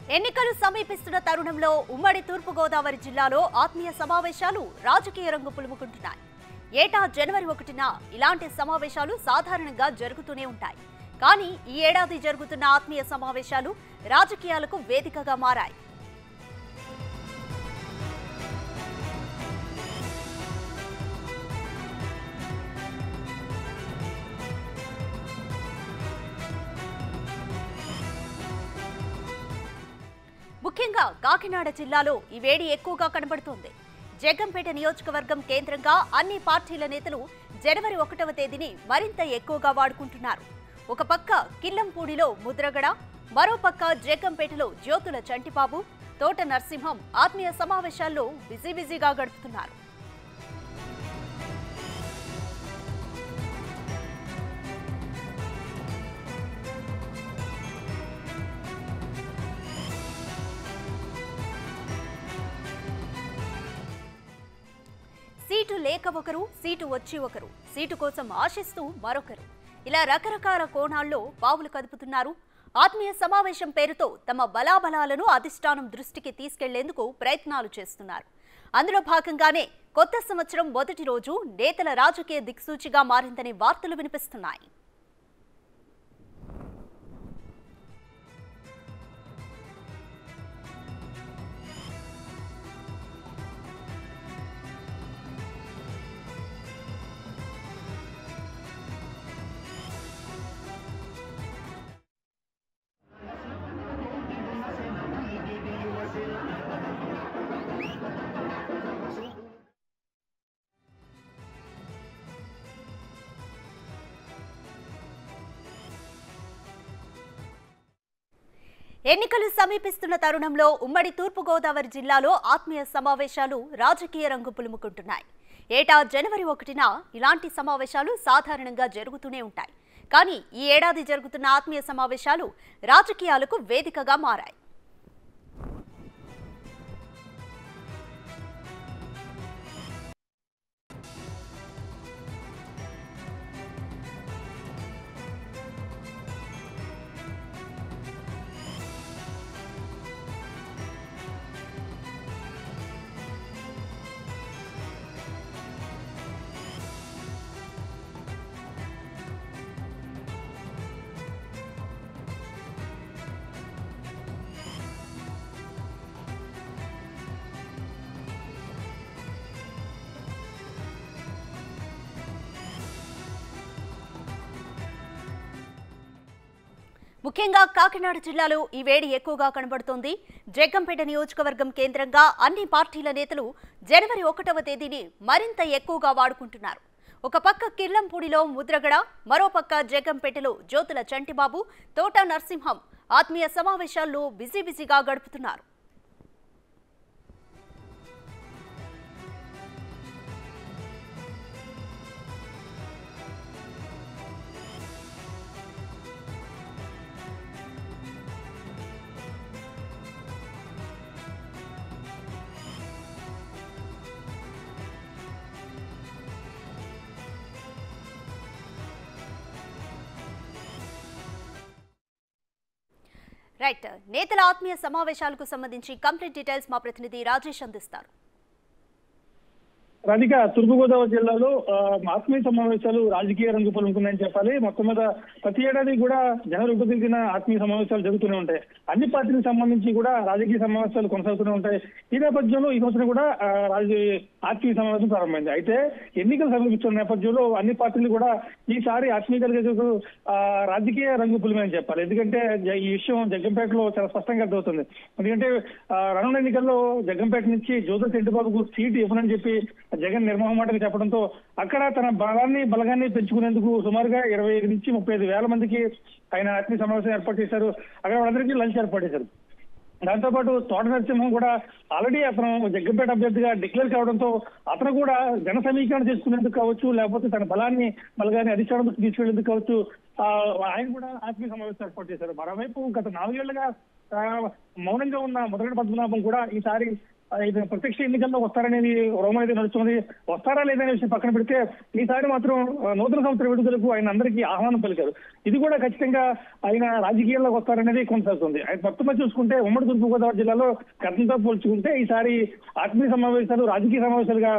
ఎన్నికలు సమీపిస్తున్న తరుణంలో ఉమ్మడి తూర్పుగోదావరి జిల్లాలో ఆత్మీయ సమావేశాలు రాజకీయ రంగు పులుముకుంటున్నాయి ఏటా జనవరి ఒకటిన ఇలాంటి సమావేశాలు సాధారణంగా జరుగుతూనే ఉంటాయి కానీ ఈ ఏడాది జరుగుతున్న ఆత్మీయ సమావేశాలు రాజకీయాలకు వేదికగా మారాయి ముఖ్యంగా కాకినాడ జిల్లాలో ఈ వేడి ఎక్కువగా కనబడుతోంది జగంపేట నియోజకవర్గం కేంద్రంగా అన్ని పార్టీల నేతలు జనవరి ఒకటవ తేదీని మరింత ఎక్కువగా వాడుకుంటున్నారు ఒక పక్క కిల్లంపూడిలో ముద్రగడ మరో పక్క జగంపేటలో జ్యోతుల చంటిబాబు తోట నరసింహం ఆత్మీయ సమావేశాల్లో బిజీ బిజీగా గడుపుతున్నారు సీటు లేక ఒకరు సీటు వచ్చి ఒకరు సీటు కోసం ఆశిస్తూ మరొకరు ఇలా రకరకాల కోణాల్లో పావులు కదుపుతున్నారు ఆత్మీయ సమావేశం పేరుతో తమ బలాబలాలను అధిష్టానం దృష్టికి తీసుకెళ్లేందుకు ప్రయత్నాలు చేస్తున్నారు అందులో భాగంగానే కొత్త సంవత్సరం మొదటి రోజు నేతల రాజకీయ దిక్సూచిగా మారిందనే వార్తలు వినిపిస్తున్నాయి ఎన్నికలు సమీపిస్తున్న తరుణంలో ఉమ్మడి తూర్పుగోదావరి జిల్లాలో ఆత్మీయ సమావేశాలు రాజకీయ రంగు పులుముకుంటున్నాయి ఏటా జనవరి ఒకటిన ఇలాంటి సమావేశాలు సాధారణంగా జరుగుతూనే ఉంటాయి కానీ ఈ ఏడాది జరుగుతున్న ఆత్మీయ సమావేశాలు రాజకీయాలకు వేదికగా మారాయి ముఖ్యంగా కాకినాడ జిల్లాలో ఈ వేడి ఎక్కువగా కనబడుతోంది జగ్గంపేట నియోజకవర్గం కేంద్రంగా అన్ని పార్టీల నేతలు జనవరి ఒకటవ తేదీని మరింత ఎక్కువగా వాడుకుంటున్నారు ఒక పక్క కిర్లంపూడిలో ముద్రగడ మరో పక్క జగ్గంపేటలో జ్యోతుల చంటిబాబు తోట నరసింహం ఆత్మీయ సమావేశాల్లో బిజీ బిజీగా గడుపుతున్నారు రైట్ నేతల ఆత్మీయ సమావేశాలకు సంబంధించి కంప్లీట్ డీటెయిల్స్ మా ప్రతినిధి రాజేష్ అందిస్తారు రాధిక తూర్పుగోదావరి జిల్లాలో ఆ, ఆత్మీయ సమావేశాలు రాజకీయ రంగు పొందుతున్నాయని చెప్పాలి మొత్తం మీద ప్రతి ఏడాది కూడా జనవరి ఒకటి తేదీన ఆత్మీయ సమావేశాలు జరుగుతూనే ఉంటాయి అన్ని పార్టీలకు సంబంధించి కూడా రాజకీయ సమావేశాలు కొనసాగుతూనే ఉంటాయి ఈ నేపథ్యంలో ఈ సంవత్సరం కూడా ఆ, రాజకీయ ఆత్మీయ సమావేశం ప్రారంభమైంది అయితే ఎన్నికలు సమీపిస్తున్న నేపథ్యంలో అన్ని పార్టీలు కూడా ఈసారి ఆత్మీయ కలిగేందుకు ఆ, రాజకీయ రంగు పులిమని చెప్పాలి ఎందుకంటే జ- ఈ విషయం జగ్గంపేటలో చాలా స్పష్టంగా అర్థమవుతుంది ఎందుకంటే ఆ, రానున్న ఎన్నికల్లో జగ్గంపేట నుంచి జ్యోతి చెంటిబాబుకు సీటు ఇవ్వనని చెప్పి జగన్ నిర్మోహమాటంగా చెప్పడంతో అక్కడ తన బలాన్ని బలగాన్ని పెంచుకునేందుకు సుమారుగా ఇరవై ఐదు నుంచి ముప్పై ఐదు వేల మందికి ఆయన ఆత్మీయ సమావేశం ఏర్పాటు చేశారు అక్కడ వాళ్ళందరికీ లంచ్ ఏర్పాటు చేశారు దాంతోపాటు తోట నరసింహం కూడా ఆల్రెడీ అతను జగ్గంపేట అభ్యర్థిగా డిక్లేర్ కావడంతో అతను కూడా జన సమీకరణ చేసుకునేందుకు కావచ్చు లేకపోతే తన బలాన్ని బలగాన్ని అధిష్టానం తీసుకెళ్లేందుకు కావచ్చు ఆ, ఆయన కూడా ఆత్మీయ సమావేశం ఏర్పాటు చేశారు మరోవైపు గత నాలుగేళ్లుగా ఆ, మౌనంగా ఉన్న మొదటి పద్మనాభం కూడా ఈసారి ఆ, ఇది ప్రత్యక్ష ఎన్నికల్లో వస్తారనేది రోమం అయితే నడుస్తుంది వస్తారా లేదనే విషయం పక్కన పెడితే ఈసారి మాత్రం ఆ, నూతన సంవత్సర విడుదలకు ఆయన అందరికీ ఆహ్వానం పలికారు ఇది కూడా ఖచ్చితంగా ఆయన రాజకీయాల్లోకి వస్తారనేది కొనసాగుతుంది ఆయన మొత్తం మీద చూసుకుంటే ఉమ్మడి తూర్పుగోదావరి జిల్లాలో గతంతో పోల్చుకుంటే ఈసారి ఆత్మీయ సమావేశాలు రాజకీయ సమావేశాలుగా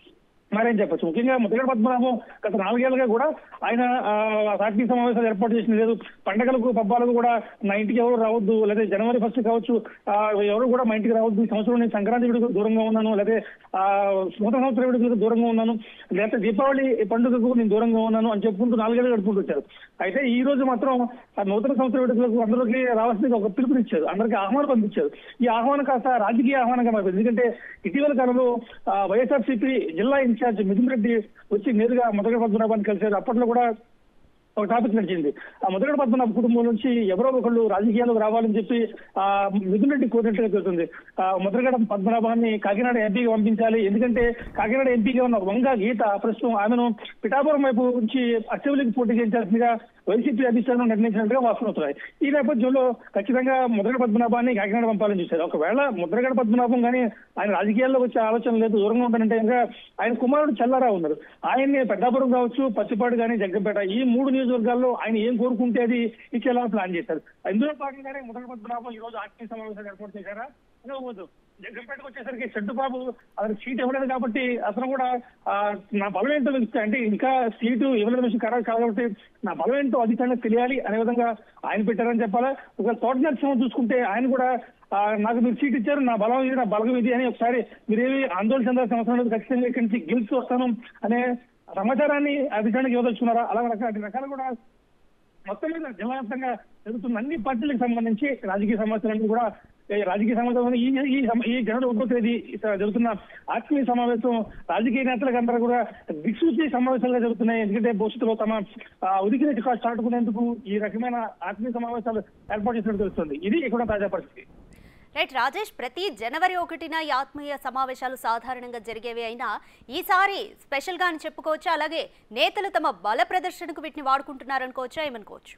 మరేం చెప్పచ్చు ముఖ్యంగా ముద్రగడ పద్మనాభం గత నాలుగేళ్లుగా కూడా ఆయన ఆ, రాజకీయ సమావేశాలు ఏర్పాటు చేసిన లేదు పండగలకు పబ్బాలకు కూడా నా ఇంటికి ఎవరు రావద్దు లేదా జనవరి ఫస్ట్ కావచ్చు ఆ, ఎవరు కూడా మా ఇంటికి రావద్దు ఈ సంవత్సరం నేను సంక్రాంతి విడుదలకు దూరంగా ఉన్నాను లేదా ఆ, నూతన సంవత్సర విడుదలకు దూరంగా ఉన్నాను లేకపోతే దీపావళి పండుగకు నేను దూరంగా ఉన్నాను అని చెప్పుకుంటూ నాలుగేళ్ళు గడుపుకుంటూ వచ్చారు అయితే ఈ రోజు మాత్రం ఆ నూతన సంవత్సర విడుదలకు అందరికీ రావాల్సింది ఒక పిలుపునిచ్చారు అందరికీ ఆహ్వానం పంపించారు ఈ ఆహ్వానం కాస్త రాజకీయ ఆహ్వానంగా మారింది ఎందుకంటే ఇటీవల కాలంలో ఆ, వైఎస్ఆర్సీపీ జిల్లా ఇన్ఛార్జ్ మిథున్ రెడ్డి వచ్చి నేరుగా మొదటి పద్మనాభాన్ని కలిశారు అప్పట్లో కూడా ఒక టాపిక్ నడిచింది ఆ ముద్రగడ పద్మనాభ కుటుంబం నుంచి ఎవరో ఒకళ్ళు రాజకీయాలకు రావాలని చెప్పి ఆ మిథున్ రెడ్డి కోరినట్టుగా తెలుస్తుంది ఆ ముద్రగడ పద్మనాభాన్ని కాకినాడ ఎంపీగా పంపించాలి ఎందుకంటే కాకినాడ ఎంపీగా ఉన్న వంగ గీత ప్రస్తుతం ఆమెను పిఠాపురం వైపు నుంచి అసెంబ్లీకి పోటీ చేయించాల్సిందిగా వైసీపీ అధిష్టానం నిర్ణయించినట్టుగా వాస్తవవుతున్నాయి ఈ నేపథ్యంలో ఖచ్చితంగా ముద్రగడ పద్మనాభాన్ని కాకినాడ పంపాలని చూశారు ఒకవేళ ముద్రగడ పద్మనాభం కానీ ఆయన రాజకీయాల్లో వచ్చే ఆలోచన లేదు దూరంగా ఉంటానంటే ఇంకా ఆయన కుమారుడు చల్లారా ఉన్నారు ఆయన్ని పెద్దాపురం కావచ్చు పచ్చిపాడు కానీ జగ్గంపేట ఈ మూడు నియోజకవర్గాల్లో ఆయన ఏం కోరుకుంటే అది ఇచ్చేలా ప్లాన్ చేశారు ఇందులో భాగంగానే ముద్రగడ పద్మనాభం ఈ రోజు ఆత్మీయ సమావేశాలు ఏర్పాటు చేశారా ఇవ్వదు జగ్గంపేటకు వచ్చేసరికి చెడ్డుబాబు అతనికి సీట్ ఇవ్వలేదు కాబట్టి అతను కూడా ఆ, నా బలం ఏంటో తెలుస్తా అంటే ఇంకా సీటు ఇవ్వలేదు విషయం ఖరారు కాదు కాబట్టి నా బలం ఏంటో అధికంగా తెలియాలి అనే విధంగా ఆయన పెట్టారని చెప్పాలా ఒక తోట నరసింహం చూసుకుంటే ఆయన కూడా ఆ, నాకు మీరు సీట్ ఇచ్చారు నా బలం ఇది నా బలగం ఇది అని ఒకసారి మీరేమి ఆందోళన చెందాల్సిన అవసరం లేదు ఖచ్చితంగా ఇక్కడి నుంచి గెలిచి వస్తాను అనే సమాచారాన్ని అధికారానికి ఇవ్వదలుచుకున్నారా అలాగే రకాల రకాలు కూడా మొత్తం మీద జిల్లా వ్యాప్తంగా జరుగుతున్న అన్ని పార్టీలకు సంబంధించి రాజకీయ సమస్యలన్నీ కూడా ఈ రాజకీయ సమావేశం ఈ ఈ సమ- ఈ జనవరి ఒకటో తేదీ జరుగుతున్న ఆత్మీయ సమావేశం రాజకీయ నేతలకు అందరూ కూడా దిక్సూచి సమావేశాలుగా జరుగుతున్నాయి ఎందుకంటే భవిష్యత్తులో తమ ఆ, ఉనికి రికార్డు చాటుకునేందుకు ఈ రకమైన ఆత్మీయ సమావేశాలు ఏర్పాటు చేసినట్టు తెలుస్తుంది ఇది ఇక్కడ తాజా పరిస్థితి రైట్ రాజేష్ ప్రతి జనవరి ఒకటిన ఈ ఆత్మీయ సమావేశాలు సాధారణంగా జరిగేవి అయినా ఈసారి స్పెషల్గా అని చెప్పుకోవచ్చా అలాగే నేతలు తమ బల ప్రదర్శనకు వీటిని వాడుకుంటున్నారనుకోవచ్చా ఏమనుకోవచ్చు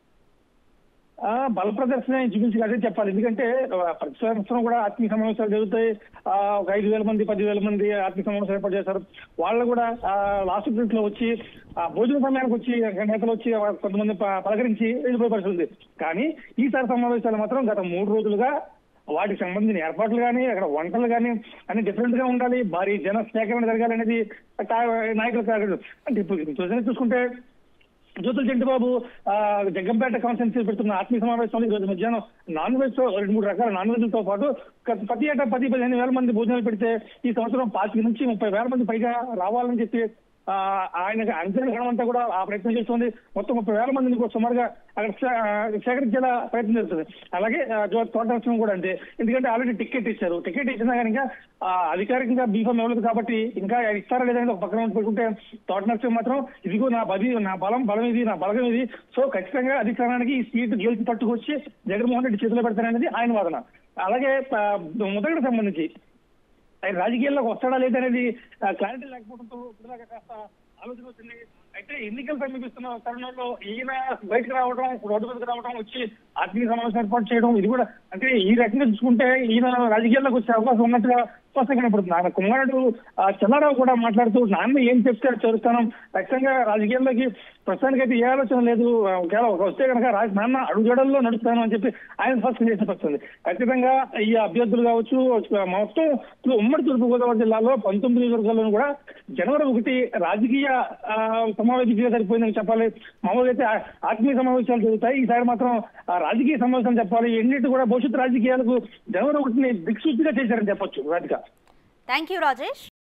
ఆ బల ప్రదర్శన చూపించి అదే చెప్పాలి ఎందుకంటే ఆ, ప్రతి సంవత్సరం కూడా ఆత్మీయ సమావేశాలు జరుగుతాయి ఆ, ఒక ఐదు వేల మంది పది వేల మంది ఆత్మీయ సమావేశాలు ఏర్పాటు చేశారు వాళ్ళు కూడా లాస్ట్ మినిట్ లో వచ్చి ఆ భోజన సమయానికి వచ్చి నేతలు వచ్చి ఆ, కొంతమంది ప- పలకరించి వెళ్ళిపోయే పరిస్థితి ఉంది కానీ ఈసారి సమావేశాలు మాత్రం గత మూడు రోజులుగా వాటికి సంబంధించిన ఏర్పాట్లు కానీ అక్కడ వంటలు కానీ అన్ని డిఫరెంట్ గా ఉండాలి భారీ జన సేకరణ జరగాలి అనేది తా- నాయకుల టార్గెట్ అంటే ఇప్పుడు చూసిన చూసుకుంటే జ్యోతుల చెంటిబాబు ఆ, జగ్గంపేట కాన్స్టెన్సీ పెడుతున్న ఆత్మీయ సమావేశంలో ఈ రోజు మధ్యాహ్నం నాన్ వెజ్ తో రెండు మూడు రకాల నాన్ వెజ్ తో పాటు గత ప్రతి ఏటా పది పదిహేను వేల మంది భోజనాలు పెడితే ఈ సంవత్సరం పాతిక నుంచి ముప్పై వేల మంది పైగా రావాలని చెప్పి ఆ, ఆయన అంచనా గణమంతా కూడా ఆ ప్రయత్నం చేస్తుంది మొత్తం ముప్పై వేల మందిని కూడా సుమారుగా అక్కడ సే- సేకరించేలా ప్రయత్నం చేస్తుంది అలాగే ఆ, జో- తోట నరసింహం కూడా అంతే ఎందుకంటే ఆల్రెడీ టికెట్ ఇచ్చారు టికెట్ ఇచ్చినా కానీ ఇంకా ఆ, అధికారికంగా బీఫామ్ ఇవ్వలేదు కాబట్టి ఇంకా ఇస్తారా లేదని ఒక పక్కన పెట్టుకుంటే తోట నరసింహం మాత్రం ఇదిగో నా బది నా బలం బలం ఇది నా బలగం ఇది సో ఖచ్చితంగా అధికారానికి ఈ సీటు గెలిచి పట్టుకొచ్చి జగన్మోహన్ రెడ్డి చేతిలో పెడతారనేది ఆయన వాదన అలాగే ఆ, ముదగడకు సంబంధించి ఆయన రాజకీయాల్లోకి వస్తాడా లేదనేది ఆ, క్లారిటీ లేకపోవడంతో ఇప్పటిదాకా కాస్త ఆలోచన వచ్చింది అయితే ఎన్నికలు సమీపిస్తున్న తరుణంలో ఈయన బయటకు రావడం రోడ్డు మీదకి రావడం వచ్చి ఆత్మీయ సమావేశం ఏర్పాటు చేయడం ఇది కూడా అంటే ఈ రకంగా చూసుకుంటే ఈయన రాజకీయాల్లోకి వచ్చే అవకాశం ఉన్నట్టుగా స్పష్టంగా కనపడుతుంది ఆయన కుమారుడు ఆ, చల్లారావు కూడా మాట్లాడుతూ నాన్న ఏం చెప్తే అది చేస్తాను ఖచ్చితంగా రాజకీయాల్లోకి ప్రస్తుతానికి అయితే ఏ ఆలోచన లేదు ఆ, ఒకవేళ ఒక వస్తే కనుక రాజ నాన్న అడుగుజడల్లో నడుస్తాను అని చెప్పి ఆయన స్పష్టం చేసిన పరిస్థితుంది ఖచ్చితంగా ఈ అభ్యర్థులు కావచ్చు మొత్తం ఉమ్మడి తూర్పుగోదావరి జిల్లాలో పంతొమ్మిది నియోజకవర్గాల్లో కూడా జనవరి ఒకటి రాజకీయ ఆ, సమావేశంగా సరిపోయిందని చెప్పాలి మామూలుగా అయితే ఆ- ఆత్మీయ సమావేశాలు జరుగుతాయి ఈసారి మాత్రం ఆ, రాజకీయ సమావేశం చెప్పాలి ఎన్నిటి కూడా భవిష్యత్తు రాజకీయాలకు జనవరి ఒకటిని దిక్సూచిగా చేశారని చెప్పొచ్చు రాధిక థ్యాంక్ యూ రాజేష్